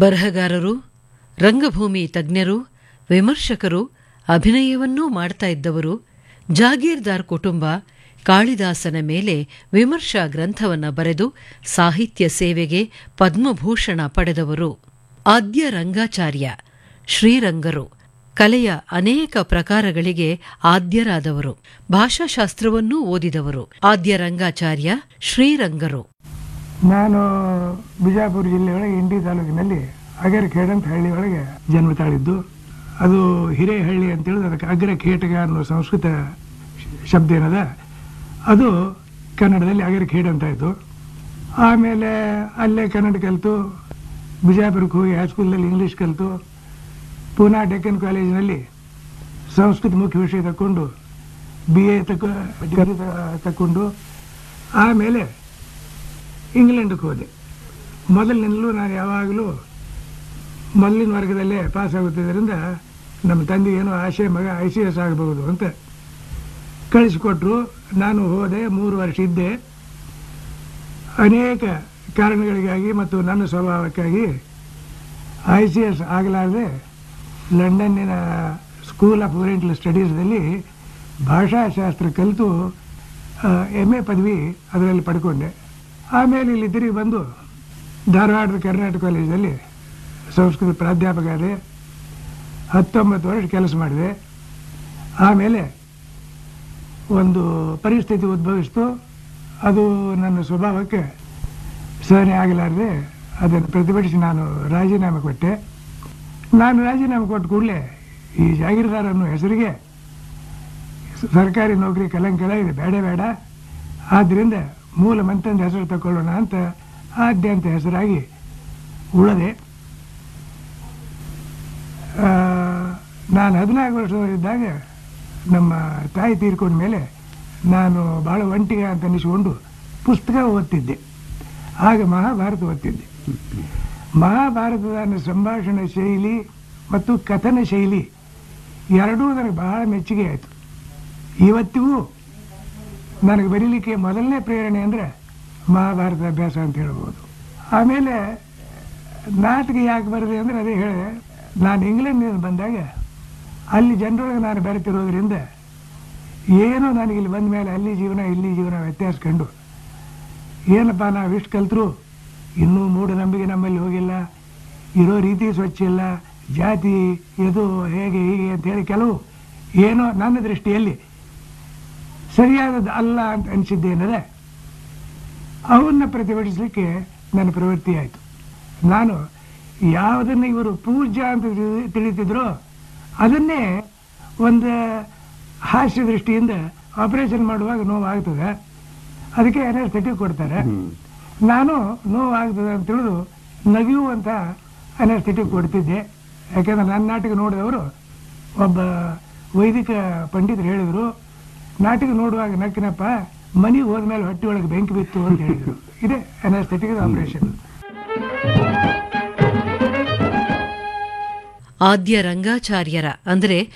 ಬರಹಗಾರರು ರಂಗಭೂಮಿ ತಜ್ಞರು ವಿಮರ್ಶಕರು ಅಭಿನಯವನ್ನೂ ಮಾಡ್ತಾ ಇದ್ದವರು ಜಾಗೀರ್ದಾರ್ ಕುಟುಂಬ ಕಾಳಿದಾಸನ ಮೇಲೆ ವಿಮರ್ಶಾ ಗ್ರಂಥವನ್ನ ಬರೆದು ಸಾಹಿತ್ಯ ಸೇವೆಗೆ ಪದ್ಮಭೂಷಣ ಪಡೆದವರು ಆದ್ಯ ರಂಗಾಚಾರ್ಯ ಶ್ರೀರಂಗರು ಕಲೆಯ ಅನೇಕ ಪ್ರಕಾರಗಳಿಗೆ ಆದ್ಯರಾದವರು ಭಾಷಾಶಾಸ್ತ್ರವನ್ನೂ ಓದಿದವರು ಆದ್ಯ ರಂಗಾಚಾರ್ಯ ಶ್ರೀರಂಗರು ನಾನು ಬಿಜಾಪುರ ಜಿಲ್ಲೆಯೊಳಗೆ ಇಂಡಿ ತಾಲೂಕಿನಲ್ಲಿ ಅಗರಖೇಡ್ ಅಂತ ಹಳ್ಳಿ ಒಳಗೆ ಜನ್ಮ ತಾಳಿದ್ದು ಅದು ಹಿರೇಹಳ್ಳಿ ಅಂತೇಳಿದ್ರೆ ಅದಕ್ಕೆ ಅಗ್ರ ಕೇಟಗ ಅನ್ನೋ ಸಂಸ್ಕೃತ ಶಬ್ದ ಏನದ ಅದು ಕನ್ನಡದಲ್ಲಿ ಅಗರಖೇಡ್ ಅಂತ ಆಯಿತು ಆಮೇಲೆ ಅಲ್ಲೇ ಕನ್ನಡ ಕಲಿತು ಬಿಜಾಪುರಕ್ಕೆ ಹೋಗಿ ಹೈಸ್ಕೂಲಲ್ಲಿ ಇಂಗ್ಲೀಷ್ ಕಲಿತು ಪೂನಾ ಡೆಕ್ಕನ್ ಕಾಲೇಜಿನಲ್ಲಿ ಸಂಸ್ಕೃತ ಮುಖ್ಯ ವಿಷಯ ತಕ್ಕೊಂಡು ಬಿ ಎ ತಕ ಡಿಗ್ರಿ ತಕ್ಕೊಂಡು ಆಮೇಲೆ ಇಂಗ್ಲೆಂಡ್ಗೆ ಹೋದೆ ಮೊದಲಿನಿಂದಲೂ ನಾನು ಯಾವಾಗಲೂ ಮೊದಲಿನ ವರ್ಗದಲ್ಲೇ ಪಾಸ್ ಆಗುತ್ತಿದ್ದರಿಂದ ನಮ್ಮ ತಂದೆ ಏನೋ ಆಶೆ ಮಗ ಐ ಸಿ ಎಸ್ ಆಗಬಹುದು ಅಂತ ಕಳಿಸಿಕೊಟ್ರು ನಾನು ಹೋದೆ ಮೂರು ವರ್ಷ ಇದ್ದೆ ಅನೇಕ ಕಾರಣಗಳಿಗಾಗಿ ಮತ್ತು ನನ್ನ ಸ್ವಭಾವಕ್ಕಾಗಿ ಐ ಸಿ ಎಸ್ ಆಗಲಾರದೆ ಲಂಡನ್ನಿನ ಸ್ಕೂಲ್ ಆಫ್ ಓರಿಯೆಂಟಲ್ ಸ್ಟಡೀಸ್ದಲ್ಲಿ ಭಾಷಾಶಾಸ್ತ್ರ ಕಲಿತು ಎಮ್ ಎ ಪದವಿ ಅದರಲ್ಲಿ ಪಡ್ಕೊಂಡೆ ಆಮೇಲೆ ಇಲ್ಲಿ ತಿರುಗಿ ಬಂದು ಧಾರವಾಡದ ಕರ್ನಾಟಕ ಕಾಲೇಜಲ್ಲಿ ಸಂಸ್ಕೃತ ಪ್ರಾಧ್ಯಾಪಕ ಆದೆ ಹತ್ತೊಂಬತ್ತು ವರ್ಷ ಕೆಲಸ ಮಾಡಿದೆ ಆಮೇಲೆ ಒಂದು ಪರಿಸ್ಥಿತಿ ಉದ್ಭವಿಸ್ತು ಅದು ನನ್ನ ಸ್ವಭಾವಕ್ಕೆ ಸಹನೆ ಆಗಲಾರದೆ ಅದನ್ನು ಪ್ರತಿಭಟಿಸಿ ನಾನು ರಾಜೀನಾಮೆ ಕೊಟ್ಟೆ ನಾನು ರಾಜೀನಾಮೆ ಕೊಟ್ಟ ಕೂಡಲೇ ಈ ಜಾಗೀರ್ದಾರ್ ಅನ್ನೋ ಹೆಸರಿಗೆ ಸರ್ಕಾರಿ ನೌಕರಿ ಕಲಂಕಲ ಇದೆ ಬೇಡ ಬೇಡ ಆದ್ದರಿಂದ ಮೂಲ ಮಂತ್ರದ ಹೆಸರು ತಗೊಳ್ಳೋಣ ಅಂತ ಆದ್ಯ ಅಂತ ಹೆಸರಾಗಿ ಉಳದೆ ಆ, ನಾನು ಹದಿನಾಲ್ಕು ವರ್ಷದವರಿದ್ದಾಗ ನಮ್ಮ ತಾಯಿ ತೀರ್ಕೊಂಡ ಮೇಲೆ ನಾನು ಭಾಳ ಒಂಟಿಗೆ ಅಂತ ಅನಿಸಿಕೊಂಡು ಪುಸ್ತಕ ಓದ್ತಿದ್ದೆ ಆಗ ಮಹಾಭಾರತ ಓದ್ತಿದ್ದೆ ಮಹಾಭಾರತದ ಸಂಭಾಷಣೆ ಶೈಲಿ ಮತ್ತು ಕಥನ ಶೈಲಿ ಎರಡೂ ನನಗೆ ಬಹಳ ಮೆಚ್ಚುಗೆ ಆಯಿತು ಇವತ್ತಿಗೂ ನನಗೆ ಬರೀಲಿಕ್ಕೆ ಮೊದಲನೇ ಪ್ರೇರಣೆ ಅಂದರೆ ಮಹಾಭಾರತ ಅಭ್ಯಾಸ ಅಂತ ಹೇಳ್ಬೋದು ಆಮೇಲೆ ನಾಟಕ ಯಾಕೆ ಬರದೆ ಅಂದರೆ ಅದೇ ಹೇಳಿದೆ ನಾನು ಇಂಗ್ಲೆಂಡ್ನಿಂದ ಬಂದಾಗ ಅಲ್ಲಿ ಜನರೊಳಗೆ ನಾನು ಬೆರೆತಿರೋದ್ರಿಂದ ಏನೋ ನನಗೆ ಇಲ್ಲಿ ಬಂದ ಮೇಲೆ ಅಲ್ಲಿ ಜೀವನ ಇಲ್ಲಿ ಜೀವನ ವ್ಯತ್ಯಾಸ ಕಂಡು ಏನಪ್ಪ ನಾವು ಇಷ್ಟು ಕಲ್ತರು ಇನ್ನೂ ಮೂಢನಂಬಿಕೆ ನಮ್ಮಲ್ಲಿ ಹೋಗಿಲ್ಲ ಇರೋ ರೀತಿ ಸ್ವಚ್ಛ ಇಲ್ಲ ಜಾತಿ ಇದು ಹೇಗೆ ಹೀಗೆ ಅಂತೇಳಿ ಕೆಲವು ಏನೋ ನನ್ನ ದೃಷ್ಟಿಯಲ್ಲಿ ಸರಿಯಾದದ್ದು ಅಲ್ಲ ಅಂತ ಅನಿಸಿದ್ದೇನದೆ ಅವನ್ನ ಪ್ರತಿಭಟಿಸಲಿಕ್ಕೆ ನನ್ನ ಪ್ರವೃತ್ತಿ ಆಯಿತು ನಾನು ಯಾವುದನ್ನು ಇವರು ಪೂಜ್ಯ ಅಂತ ತಿಳಿ- ತಿಳಿತಿದ್ರೋ ಅದನ್ನೇ ಒಂದು ಹಾಸ್ಯ ದೃಷ್ಟಿಯಿಂದ ಆಪರೇಷನ್ ಮಾಡುವಾಗ ನೋವಾಗ್ತದೆ ಅದಕ್ಕೆ ಅನೆಸ್ಥೆಟಿಕ್ ಕೊಡ್ತಾರೆ ನಾನು ನೋವಾಗ್ತದೆ ಅಂತ ತಿಳಿದು ನಗಿಯುವಂಥ ಅನೆಸ್ಥೆಟಿಕ್ ಕೊಡ್ತಿದ್ದೆ ಯಾಕೆಂದ್ರೆ ನನ್ನ ನಾಟಕ ನೋಡಿದವರು ಒಬ್ಬ ವೈದಿಕ ಪಂಡಿತರು ಹೇಳಿದರು ನಾಟಕ ನೋಡುವಾಗ ನಕ್ಕಿನಪ್ಪ ಮನೆಗೆ ಹೋದ್ಮೇಲೆ ಹೊಟ್ಟೆ ಒಳಗೆ ಬೆಂಕಿ ಬಿತ್ತು ಅಂತ ಹೇಳಿದರು ಇದೇ ಅನೆಸ್ಥೆಟಿಕ್ ಆಪರೇಷನ್ ಆದ್ಯ ರಂಗಾಚಾರ್ಯರ ಅಂದರೆ